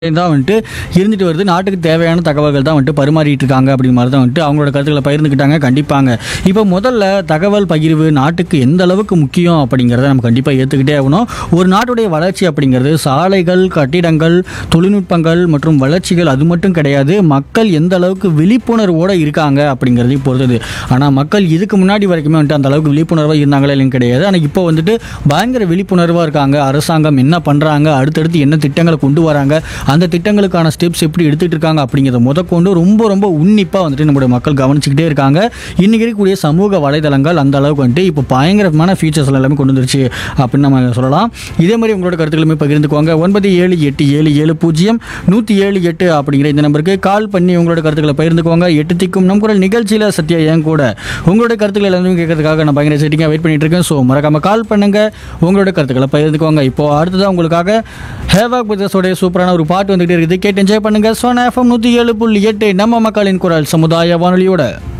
தான் வந்துட்டு இருந்துட்டு வருது நாட்டுக்கு தேவையான தகவல்கள் தான் வந்துட்டு பரிமாறிட்டு இருக்காங்க அப்படி மாதிரி தான் வந்துட்டு அவங்களோட கருத்துக்களை பகிர்ந்துக்கிட்டாங்க கண்டிப்பாங்க இப்போ முதல்ல தகவல் பகிர்வு நாட்டுக்கு எந்த அளவுக்கு முக்கியம் அப்படிங்கிறத நம்ம கண்டிப்பாக ஏற்றுக்கிட்டே ஆகணும் ஒரு நாட்டுடைய வளர்ச்சி அப்படிங்கிறது சாலைகள் கட்டிடங்கள் தொழில்நுட்பங்கள் மற்றும் வளர்ச்சிகள் அது மட்டும் கிடையாது மக்கள் எந்த அளவுக்கு விழிப்புணர்வோடு இருக்காங்க அப்படிங்கிறதையும் பொறுத்தது ஆனால் மக்கள் இதுக்கு முன்னாடி வரைக்குமே வந்துட்டு அந்த அளவுக்கு விழிப்புணர்வாக இருந்தாங்களா இல்லைன்னு கிடையாது ஆனால் இப்போ வந்துட்டு பயங்கர விழிப்புணர்வாக இருக்காங்க அரசாங்கம் என்ன பண்ணுறாங்க அடுத்தடுத்து என்ன திட்டங்களை கொண்டு வராங்க அந்த திட்டங்களுக்கான ஸ்டெப்ஸ் எப்படி எடுத்துகிட்டு இருக்காங்க அப்படிங்கிறத முதற்கொண்டு ரொம்ப ரொம்ப உன்னிப்பாக வந்துட்டு நம்முடைய மக்கள் கவனிச்சுக்கிட்டே இருக்காங்க இன்றைக்கி இருக்கக்கூடிய சமூக வலைதளங்கள் அந்த அளவுக்கு வந்துட்டு இப்போ பயங்கரமான ஃபீச்சர்ஸ் எல்லாமே கொண்டு வந்துருச்சு அப்படின்னு நம்ம சொல்லலாம் இதே மாதிரி உங்களோட கருத்துக்களுமே பகிர்ந்துக்குவாங்க ஒன்பது ஏழு எட்டு ஏழு ஏழு பூஜ்ஜியம் நூற்றி ஏழு எட்டு அப்படிங்கிற இந்த நம்பருக்கு கால் பண்ணி உங்களோட கருத்துக்களை பகிர்ந்துக்குவாங்க எட்டு திக்கும் நம் குரல் நிகழ்ச்சியில் சத்யா என் கூட உங்களோட கருத்துக்கள் எல்லாமே கேட்கறதுக்காக நான் பயங்கர செட்டிங்காக வெயிட் பண்ணிட்டு இருக்கேன் ஸோ மறக்காம கால் பண்ணுங்க உங்களோட கருத்துக்களை பகிர்ந்துக்குவாங்க இப்போ அடுத்ததான் உங்களுக்காக ஹேவாக் பிரதர்ஸோடைய சூப்பரான ஒரு பாட்டு வந்துகிட்டே இருக்குது கேட்டு என்ஜாய் பண்ணுங்க சோனா எஃப்எம் நூற்றி ஏழு புள்ளி எட்டு நம்ம மக்களின் குரல் சமுதாய வானொலியோட